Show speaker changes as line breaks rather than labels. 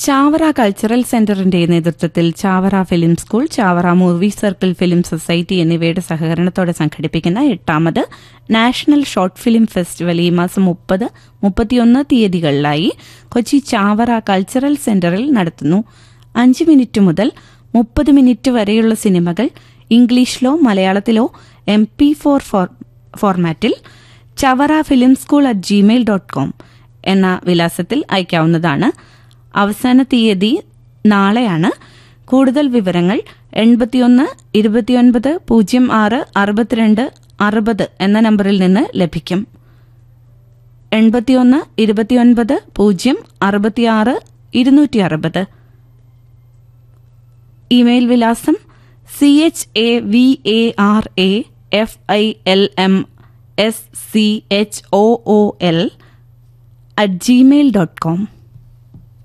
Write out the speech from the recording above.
Chavara cultural സെന്ററിന്റെ നേതൃത്വത്തിൽ Chavara film school Chavara movie circle film society എന്നിവയുടെ സഹകരണത്തോടെ സംഘടിപ്പിക്കുന്ന എട്ടാമത് നാഷണൽ ഷോർട്ട് ഫിലിം ഫെസ്റ്റിവൽ ഈ മാസം മുപ്പത് മുപ്പത്തിയൊന്ന് തീയതികളിലായി കൊച്ചി ചാവറ കൾച്ചറൽ സെന്ററിൽ നടത്തുന്നു അഞ്ച് മിനിറ്റ് മുതൽ മുപ്പത് മിനിറ്റ് വരെയുള്ള സിനിമകൾ ഇംഗ്ലീഷിലോ മലയാളത്തിലോ എം പി ഫോർ ഫോർമാറ്റിൽ Chavara film school at Gmail dot com എന്ന വിലാസത്തിൽ അയക്കാവുന്നതാണ് അവസാന തീയതി നാളെയാണ് കൂടുതൽ വിവരങ്ങൾ എൺപത്തിയൊന്ന് ഇരുപത്തിയൊൻപത് പൂജ്യം ആറ് അറുപത്തിരണ്ട് അറുപത് എന്ന നമ്പറിൽ നിന്ന് ലഭിക്കും എൺപത്തിയൊന്ന് ഇരുപത്തിയൊൻപത് പൂജ്യം അറുപത്തിയാറ് ഇരുന്നൂറ്റി അറുപത് ഇമെയിൽ വിലാസം C H A V A R A F I L M S C H O O L at Gmail dot com